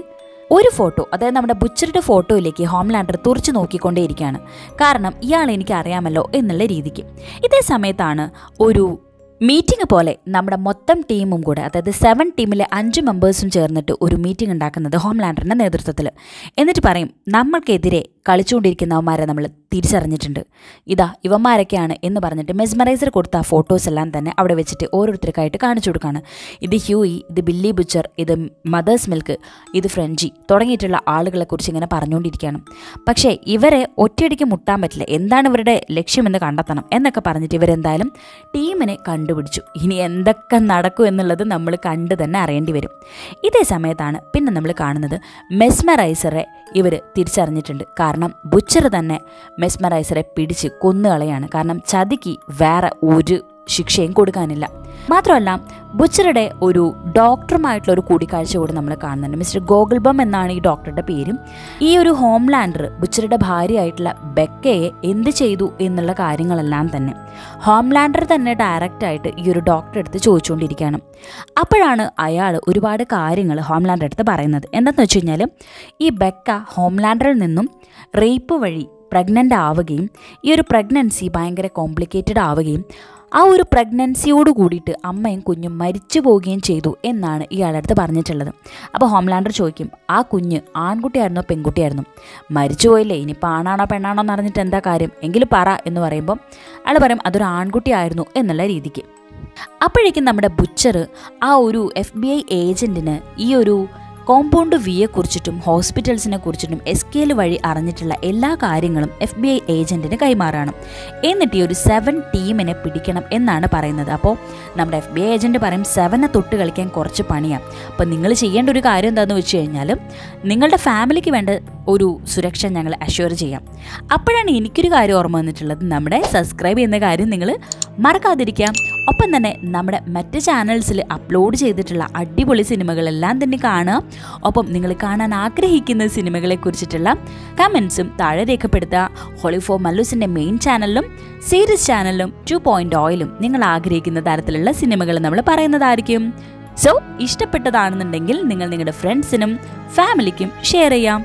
ഒരു ഫോട്ടോ അതായത് നമ്മുടെ ബുച്ചറുടെ ഫോട്ടോയിലേക്ക് ഹോംലാൻഡർ തുറച്ചു നോക്കിക്കൊണ്ടേയിരിക്കുകയാണ് കാരണം ഇയാൾ എനിക്ക് അറിയാമല്ലോ എന്നുള്ള രീതിക്ക് ഇതേ സമയത്താണ് ഒരു മീറ്റിംഗ് പോലെ നമ്മുടെ മൊത്തം ടീമും കൂടെ അതായത് സെവൻ ടീമിലെ അഞ്ച് മെമ്പേഴ്സും ചേർന്നിട്ട് ഒരു മീറ്റിംഗ് ഉണ്ടാക്കുന്നത് ഹോംലാൻഡറിൻ്റെ നേതൃത്വത്തിൽ എന്നിട്ട് പറയും നമ്മൾക്കെതിരെ കളിച്ചുകൊണ്ടിരിക്കുന്നവന്മാരെ നമ്മൾ തിരിച്ചറിഞ്ഞിട്ടുണ്ട് ഇതാ ഇവന്മാരൊക്കെയാണ് എന്ന് പറഞ്ഞിട്ട് മെസ്മറൈസർ കൊടുത്ത ആ ഫോട്ടോസ് എല്ലാം തന്നെ അവിടെ വെച്ചിട്ട് ഓരോരുത്തർക്കായിട്ട് കാണിച്ചു കൊടുക്കുകയാണ് ഇത് ഹ്യൂയി ഇത് ബില്ലി ബുച്ചർ ഇത് മദേഴ്സ് മിൽക്ക് ഇത് ഫ്രഞ്ചി തുടങ്ങിയിട്ടുള്ള ആളുകളെ കുറിച്ച് ഇങ്ങനെ പറഞ്ഞുകൊണ്ടിരിക്കുകയാണ് പക്ഷേ ഇവരെ ഒറ്റയടിക്ക് മുട്ടാൻ പറ്റില്ല എന്താണ് ഇവരുടെ ലക്ഷ്യമെന്ന് കണ്ടെത്തണം എന്നൊക്കെ പറഞ്ഞിട്ട് ഇവരെന്തായാലും ടീമിനെ കണ്ടുപിടിച്ചു ഇനി എന്തൊക്കെ നടക്കും എന്നുള്ളത് നമ്മൾ കണ്ടു തന്നെ അറിയേണ്ടി വരും ഇതേ സമയത്താണ് പിന്നെ നമ്മൾ കാണുന്നത് മെസ്മറൈസറെ ഇവർ തിരിച്ചറിഞ്ഞിട്ടുണ്ട് കാരണം ബുച്ചർ തന്നെ മെസ്മറൈസറെ പിടിച്ച് കൊന്നുകളയാണ് കാരണം ചതിക്ക് വേറെ ഒരു ശിക്ഷയും കൊടുക്കാനില്ല മാത്രമല്ല ബുച്ചറുടെ ഒരു ഡോക്ടറുമായിട്ടുള്ള ഒരു കൂടിക്കാഴ്ച കൂടി നമ്മൾ കാണുന്നുണ്ട് മിസ്റ്റർ ഗോകുൽബം എന്നാണ് ഈ ഡോക്ടറുടെ പേരും ഈ ഒരു ഹോംലാൻഡർ ബുച്ചറുടെ ഭാര്യയായിട്ടുള്ള ബെക്കയെ എന്ത് ചെയ്തു എന്നുള്ള കാര്യങ്ങളെല്ലാം തന്നെ ഹോംലാൻഡർ തന്നെ ഡയറക്റ്റായിട്ട് ഈ ഒരു ഡോക്ടറെ അടുത്ത് ചോദിച്ചുകൊണ്ടിരിക്കുകയാണ് അപ്പോഴാണ് അയാൾ ഒരുപാട് കാര്യങ്ങൾ ഹോംലാൻഡർ അടുത്ത് പറയുന്നത് എന്താണെന്ന് വെച്ച് കഴിഞ്ഞാൽ ഈ ബെക്ക ഹോംലാൻഡറിൽ നിന്നും റേപ്പ് വഴി പ്രഗ്നൻ്റ് ആവുകയും ഈ ഒരു പ്രഗ്നൻസി ഭയങ്കര കോംപ്ലിക്കേറ്റഡ് ആവുകയും ആ ഒരു പ്രഗ്നൻസിയോട് കൂടിയിട്ട് അമ്മയും കുഞ്ഞും മരിച്ചു പോവുകയും ചെയ്തു എന്നാണ് ഇയാളുടെ അടുത്ത് പറഞ്ഞിട്ടുള്ളത് അപ്പോൾ ഹോംലാൻഡർ ചോദിക്കും ആ കുഞ്ഞ് ആൺകുട്ടിയായിരുന്നോ പെൺകുട്ടിയായിരുന്നു മരിച്ചു പോയില്ലേ ഇനിയിപ്പോൾ ആണാണോ പെണ്ണാണോ എന്ന് അറിഞ്ഞിട്ട് എന്താ കാര്യം എങ്കിൽ പറ എന്ന് പറയുമ്പം അയാൾ പറയും അതൊരു ആൺകുട്ടിയായിരുന്നു എന്നുള്ള രീതിക്ക് അപ്പോഴേക്കും നമ്മുടെ ബുച്ചർ ആ ഒരു എഫ് ബി ഐ ഏജൻറ്റിന് ഈ ഒരു കോമ്പൗണ്ട് വിയെ കുറിച്ചിട്ടും ഹോസ്പിറ്റൽസിനെ കുറിച്ചിട്ടും എസ് കെ എൽ വഴി അറിഞ്ഞിട്ടുള്ള എല്ലാ കാര്യങ്ങളും എഫ് ബി ഐ ഏജൻറ്റിന് കൈമാറണം എന്നിട്ട് ഈ ഒരു സെവൻ ടീമിനെ പിടിക്കണം എന്നാണ് പറയുന്നത് അപ്പോൾ നമ്മുടെ എഫ് ബി ഐ ഏജൻറ്റ് പറയും സെവനെ തൊട്ട് കളിക്കാൻ കുറച്ച് പണിയാണ് അപ്പോൾ നിങ്ങൾ ചെയ്യേണ്ട ഒരു കാര്യം എന്താണെന്ന് വെച്ച് കഴിഞ്ഞാൽ നിങ്ങളുടെ ഫാമിലിക്ക് വേണ്ട ഒരു സുരക്ഷ ഞങ്ങൾ അഷ്യൂർ ചെയ്യാം അപ്പോഴാണ് എനിക്കൊരു കാര്യം ഓർമ്മ വന്നിട്ടുള്ളത് നമ്മുടെ സബ്സ്ക്രൈബ് ചെയ്യുന്ന കാര്യം നിങ്ങൾ മറക്കാതിരിക്കാം ഒപ്പം തന്നെ നമ്മുടെ മറ്റ് ചാനൽസിൽ അപ്ലോഡ് ചെയ്തിട്ടുള്ള അടിപൊളി സിനിമകളെല്ലാം തന്നെ കാണുക ഒപ്പം നിങ്ങൾ കാണാൻ ആഗ്രഹിക്കുന്ന സിനിമകളെ കുറിച്ചിട്ടുള്ള കമൻസും താഴെ രേഖപ്പെടുത്തുക ഹോളിഫോ മല്ലൂസിൻ്റെ മെയിൻ ചാനലിലും സീരീസ് ചാനലിലും ടു പോയിൻ്റ് ഓയിലും നിങ്ങൾ ആഗ്രഹിക്കുന്ന തരത്തിലുള്ള സിനിമകൾ നമ്മൾ പറയുന്നതായിരിക്കും സോ ഇഷ്ടപ്പെട്ടതാണെന്നുണ്ടെങ്കിൽ നിങ്ങൾ നിങ്ങളുടെ ഫ്രണ്ട്സിനും ഫാമിലിക്കും ഷെയർ ചെയ്യാം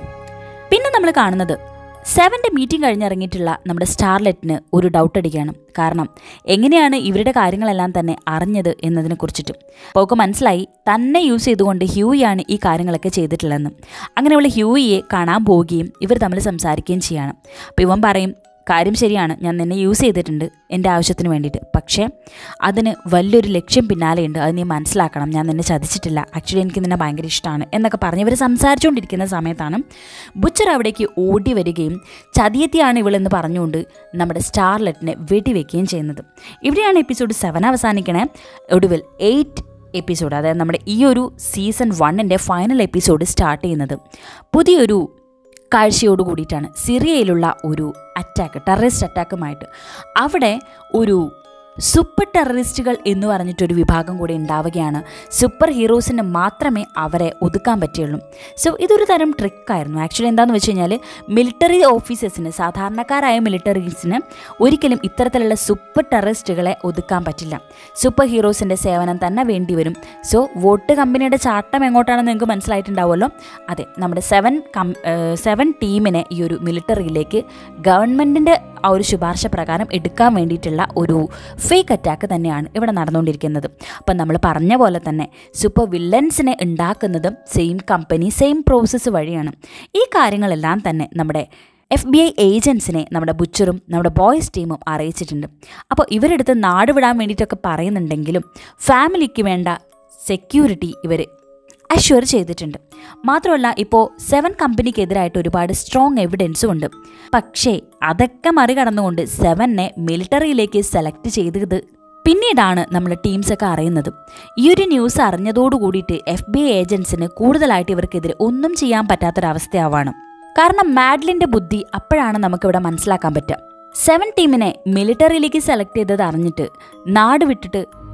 പിന്നെ നമ്മൾ കാണുന്നത് സെവൻ്റെ മീറ്റിംഗ് കഴിഞ്ഞിറങ്ങിയിട്ടുള്ള നമ്മുടെ സ്റ്റാർലെറ്റിന് ഒരു ഡൗട്ട് അടിക്കുകയാണ് കാരണം എങ്ങനെയാണ് ഇവരുടെ കാര്യങ്ങളെല്ലാം തന്നെ അറിഞ്ഞത് എന്നതിനെ കുറിച്ചിട്ട് അപ്പോൾ അവൾക്ക് മനസ്സിലായി തന്നെ യൂസ് ചെയ്തുകൊണ്ട് ഹ്യൂയിയാണ് ഈ കാര്യങ്ങളൊക്കെ ചെയ്തിട്ടുള്ളതെന്ന് അങ്ങനെയുള്ള ഹ്യൂയിയെ കാണാൻ പോവുകയും ഇവർ തമ്മിൽ സംസാരിക്കുകയും ചെയ്യാണ് അപ്പോൾ ഇവൻ പറയും കാര്യം ശരിയാണ് ഞാൻ നിന്നെ യൂസ് ചെയ്തിട്ടുണ്ട് എൻ്റെ ആവശ്യത്തിന് വേണ്ടിയിട്ട് പക്ഷേ അതിന് വലിയൊരു ലക്ഷ്യം പിന്നാലെയുണ്ട് അത് നീ മനസ്സിലാക്കണം ഞാൻ നിന്നെ ചതിച്ചിട്ടില്ല ആക്ച്വലി എനിക്ക് നിന്നെ ഭയങ്കര ഇഷ്ടമാണ് എന്നൊക്കെ പറഞ്ഞ് ഇവർ സംസാരിച്ചുകൊണ്ടിരിക്കുന്ന സമയത്താണ് ബുച്ചർ അവിടേക്ക് ഓടി വരികയും ചതിയെത്തിയാണ് ഇവളെന്ന് പറഞ്ഞുകൊണ്ട് നമ്മുടെ സ്റ്റാർലെറ്റിനെ വെടിവെക്കുകയും ചെയ്യുന്നത് ഇവിടെയാണ് എപ്പിസോഡ് സെവൻ അവസാനിക്കണേ ഒടുവിൽ എയ്റ്റ് എപ്പിസോഡ് അതായത് നമ്മുടെ ഈ ഒരു സീസൺ വണ്ണിൻ്റെ ഫൈനൽ എപ്പിസോഡ് സ്റ്റാർട്ട് ചെയ്യുന്നത് പുതിയൊരു കാഴ്ചയോട് കൂടിയിട്ടാണ് സിറിയയിലുള്ള ഒരു അറ്റാക്ക് ടെററിസ്റ്റ് അറ്റാക്കുമായിട്ട് അവിടെ ഒരു സൂപ്പർ ടെററിസ്റ്റുകൾ എന്ന് പറഞ്ഞിട്ടൊരു വിഭാഗം കൂടി ഉണ്ടാവുകയാണ് സൂപ്പർ ഹീറോസിന് മാത്രമേ അവരെ ഒതുക്കാൻ പറ്റുള്ളൂ സോ ഇതൊരു തരം ട്രിക്കായിരുന്നു ആക്ച്വലി എന്താണെന്ന് വെച്ച് കഴിഞ്ഞാൽ മിലിറ്ററി ഓഫീസേഴ്സിന് സാധാരണക്കാരായ മിലിറ്ററീസിന് ഒരിക്കലും ഇത്തരത്തിലുള്ള സൂപ്പർ ടെററിസ്റ്റുകളെ ഒതുക്കാൻ പറ്റില്ല സൂപ്പർ ഹീറോസിൻ്റെ സേവനം തന്നെ വേണ്ടി വരും സോ വോട്ട് കമ്പനിയുടെ ചാട്ടം എങ്ങോട്ടാണെന്ന് നിങ്ങൾക്ക് മനസ്സിലായിട്ടുണ്ടാവുമല്ലോ അതെ നമ്മുടെ സെവൻ കം സെവൻ ടീമിനെ ഈ ഒരു മിലിറ്ററിയിലേക്ക് ഗവൺമെൻറ്റിൻ്റെ ആ ഒരു ശുപാർശ പ്രകാരം എടുക്കാൻ വേണ്ടിയിട്ടുള്ള ഒരു ഫേക്ക് അറ്റാക്ക് തന്നെയാണ് ഇവിടെ നടന്നുകൊണ്ടിരിക്കുന്നത് അപ്പം നമ്മൾ പറഞ്ഞ പോലെ തന്നെ സൂപ്പർ വില്ലൻസിനെ ഉണ്ടാക്കുന്നതും സെയിം കമ്പനി സെയിം പ്രോസസ്സ് വഴിയാണ് ഈ കാര്യങ്ങളെല്ലാം തന്നെ നമ്മുടെ എഫ് ബി ഐ ഏജൻസിനെ നമ്മുടെ ബുച്ചറും നമ്മുടെ ബോയ്സ് ടീമും അറിയിച്ചിട്ടുണ്ട് അപ്പോൾ ഇവരെടുത്ത് നാട് വിടാൻ വേണ്ടിയിട്ടൊക്കെ പറയുന്നുണ്ടെങ്കിലും ഫാമിലിക്ക് വേണ്ട സെക്യൂരിറ്റി ഇവർ അഷ്വർ ചെയ്തിട്ടുണ്ട് മാത്രമല്ല ഇപ്പോൾ സെവൻ കമ്പനിക്കെതിരായിട്ട് ഒരുപാട് സ്ട്രോങ് എവിഡൻസും ഉണ്ട് പക്ഷേ അതൊക്കെ മറികടന്നുകൊണ്ട് സെവനെ മിലിറ്ററിയിലേക്ക് സെലക്ട് ചെയ്തത് പിന്നീടാണ് നമ്മൾ ടീംസൊക്കെ അറിയുന്നത് ഈ ഒരു ന്യൂസ് അറിഞ്ഞതോടു കൂടിയിട്ട് എഫ് ബി ഐ ഏജൻസിന് കൂടുതലായിട്ട് ഇവർക്കെതിരെ ഒന്നും ചെയ്യാൻ പറ്റാത്തൊരവസ്ഥയാവാണ് കാരണം മാഡ്ലിൻ്റെ ബുദ്ധി അപ്പോഴാണ് നമുക്കിവിടെ മനസ്സിലാക്കാൻ പറ്റുക സെവൻ ടീമിനെ മിലിറ്ററിയിലേക്ക് സെലക്ട് ചെയ്തത് അറിഞ്ഞിട്ട് നാട് വിട്ടിട്ട്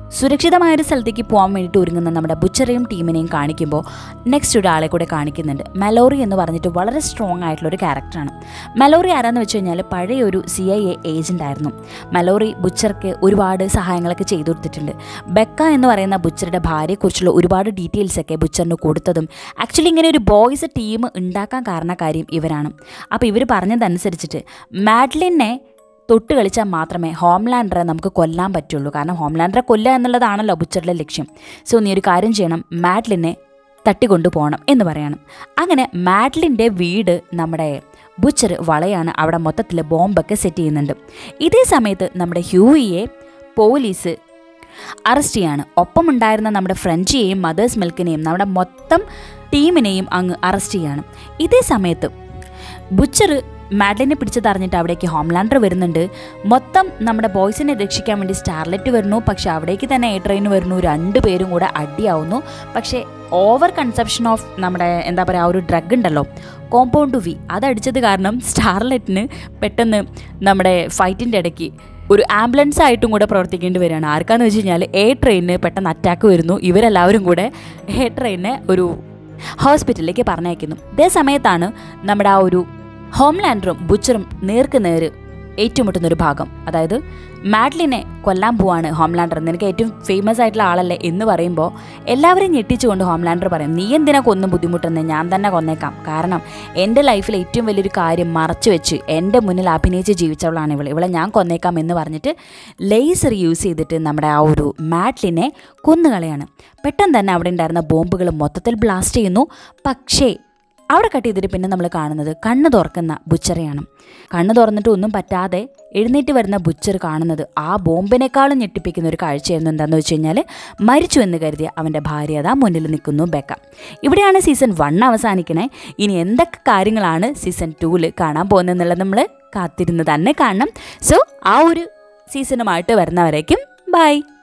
സുരക്ഷിതമായ ഒരു സ്ഥലത്തേക്ക് പോകാൻ വേണ്ടിയിട്ട് ഒരുങ്ങുന്ന നമ്മുടെ ബുച്ചറയും ടീമിനെയും കാണിക്കുമ്പോൾ നെക്സ്റ്റ് ഒരാളെ കൂടെ കാണിക്കുന്നുണ്ട് മെലോറി എന്ന് പറഞ്ഞിട്ട് വളരെ സ്ട്രോങ് ആയിട്ടുള്ള ഒരു ക്യാരക്ടറാണ് മെലോറി ആരാന്ന് വെച്ച് കഴിഞ്ഞാൽ പഴയ ഒരു സി ഐ എ ഏജൻ്റ് ആയിരുന്നു മെലോറി ബുച്ചർക്ക് ഒരുപാട് സഹായങ്ങളൊക്കെ ചെയ്തു കൊടുത്തിട്ടുണ്ട് ബെക്ക എന്ന് പറയുന്ന ബുച്ചറുടെ ഭാര്യയെക്കുറിച്ചുള്ള ഒരുപാട് ഡീറ്റെയിൽസ് ഒക്കെ ബുച്ചറിന് കൊടുത്തതും ആക്ച്വലി ഇങ്ങനെ ഒരു ബോയ്സ് ടീം ഉണ്ടാക്കാൻ കാരണക്കാര്യം ഇവരാണ് അപ്പോൾ ഇവർ പറഞ്ഞതനുസരിച്ചിട്ട് മാഡ്ലിനെ തൊട്ട് കളിച്ചാൽ മാത്രമേ ഹോംലാൻഡറെ നമുക്ക് കൊല്ലാൻ പറ്റുള്ളൂ കാരണം ഹോംലാൻഡറെ കൊല്ലുക എന്നുള്ളതാണല്ലോ ബുച്ചറുടെ ലക്ഷ്യം സോ നീ ഒരു കാര്യം ചെയ്യണം മാഡ്ലിനെ തട്ടിക്കൊണ്ടു പോകണം എന്ന് പറയണം അങ്ങനെ മാഡ്ലിൻ്റെ വീട് നമ്മുടെ ബുച്ചർ വളയാണ് അവിടെ മൊത്തത്തിൽ ബോംബൊക്കെ സെറ്റ് ചെയ്യുന്നുണ്ട് ഇതേ സമയത്ത് നമ്മുടെ ഹ്യൂയിയെ പോലീസ് അറസ്റ്റ് ചെയ്യാണ് ഒപ്പമുണ്ടായിരുന്ന നമ്മുടെ ഫ്രഞ്ചിയെയും മദേഴ്സ് മിൽക്കിനെയും നമ്മുടെ മൊത്തം ടീമിനെയും അങ്ങ് അറസ്റ്റ് ചെയ്യാണ് ഇതേ സമയത്ത് ബുച്ചർ മാഡ്ലിനെ പിടിച്ചതറിഞ്ഞിട്ട് അവിടേക്ക് ഹോംലാൻഡർ വരുന്നുണ്ട് മൊത്തം നമ്മുടെ ബോയ്സിനെ രക്ഷിക്കാൻ വേണ്ടി സ്റ്റാർലെറ്റ് വരുന്നു പക്ഷെ അവിടേക്ക് തന്നെ എ ട്രെയിൻ വരുന്നു രണ്ട് പേരും കൂടെ അടിയാവുന്നു പക്ഷേ ഓവർ കൺസപ്ഷൻ ഓഫ് നമ്മുടെ എന്താ പറയുക ആ ഒരു ഡ്രഗ് ഉണ്ടല്ലോ കോമ്പൗണ്ട് വി അതടിച്ചത് കാരണം സ്റ്റാർലെറ്റിന് പെട്ടെന്ന് നമ്മുടെ ഫൈറ്റിൻ്റെ ഇടയ്ക്ക് ഒരു ആംബുലൻസ് ആയിട്ടും കൂടെ പ്രവർത്തിക്കേണ്ടി വരികയാണ് ആർക്കാന്ന് വെച്ച് കഴിഞ്ഞാൽ എ ട്രെയിനിന് പെട്ടെന്ന് അറ്റാക്ക് വരുന്നു ഇവരെല്ലാവരും കൂടെ എ ട്രെയിനെ ഒരു ഹോസ്പിറ്റലിലേക്ക് പറഞ്ഞയക്കുന്നു ഇതേ സമയത്താണ് നമ്മുടെ ആ ഒരു ഹോംലാൻഡറും ബുച്ചറും നേർക്ക് നേര് ഏറ്റുമുട്ടുന്ന ഒരു ഭാഗം അതായത് മാഡ്ലിനെ കൊല്ലാൻ പോവാണ് ഹോംലാൻഡർ നിനക്ക് ഏറ്റവും ഫേമസ് ആയിട്ടുള്ള ആളല്ലേ എന്ന് പറയുമ്പോൾ എല്ലാവരെയും ഞെട്ടിച്ചുകൊണ്ട് ഹോംലാൻഡർ പറയും നീ എന്തിനാ കൊന്നും ബുദ്ധിമുട്ടുന്നത് ഞാൻ തന്നെ കൊന്നേക്കാം കാരണം എൻ്റെ ലൈഫിൽ ഏറ്റവും വലിയൊരു കാര്യം മറച്ചു വെച്ച് എൻ്റെ മുന്നിൽ അഭിനയിച്ച് ജീവിച്ചവളാണ് ഇവൾ ഇവളെ ഞാൻ കൊന്നേക്കാം എന്ന് പറഞ്ഞിട്ട് ലേസർ യൂസ് ചെയ്തിട്ട് നമ്മുടെ ആ ഒരു മാഡ്ലിനെ കൊന്നുകളയാണ് പെട്ടെന്ന് തന്നെ അവിടെ ഉണ്ടായിരുന്ന ബോംബുകൾ മൊത്തത്തിൽ ബ്ലാസ്റ്റ് ചെയ്യുന്നു പക്ഷേ അവിടെ കട്ട് ചെയ്തിട്ട് പിന്നെ നമ്മൾ കാണുന്നത് കണ്ണ് തുറക്കുന്ന ബുച്ചറയാണ് കണ്ണ് തുറന്നിട്ട് ഒന്നും പറ്റാതെ എഴുന്നേറ്റ് വരുന്ന ബുച്ചർ കാണുന്നത് ആ ബോംബിനേക്കാളും ഞെട്ടിപ്പിക്കുന്ന ഒരു കാഴ്ചയായിരുന്നു എന്താണെന്ന് വെച്ച് കഴിഞ്ഞാൽ മരിച്ചു എന്ന് കരുതിയ അവൻ്റെ ഭാര്യ അതാ മുന്നിൽ നിൽക്കുന്നു ബെക്ക ഇവിടെയാണ് സീസൺ വൺ അവസാനിക്കണേ ഇനി എന്തൊക്കെ കാര്യങ്ങളാണ് സീസൺ ടൂവിൽ കാണാൻ പോകുന്നതെന്നുള്ളത് നമ്മൾ കാത്തിരുന്ന് തന്നെ കാണണം സോ ആ ഒരു സീസണുമായിട്ട് വരുന്നവരേക്കും ബൈ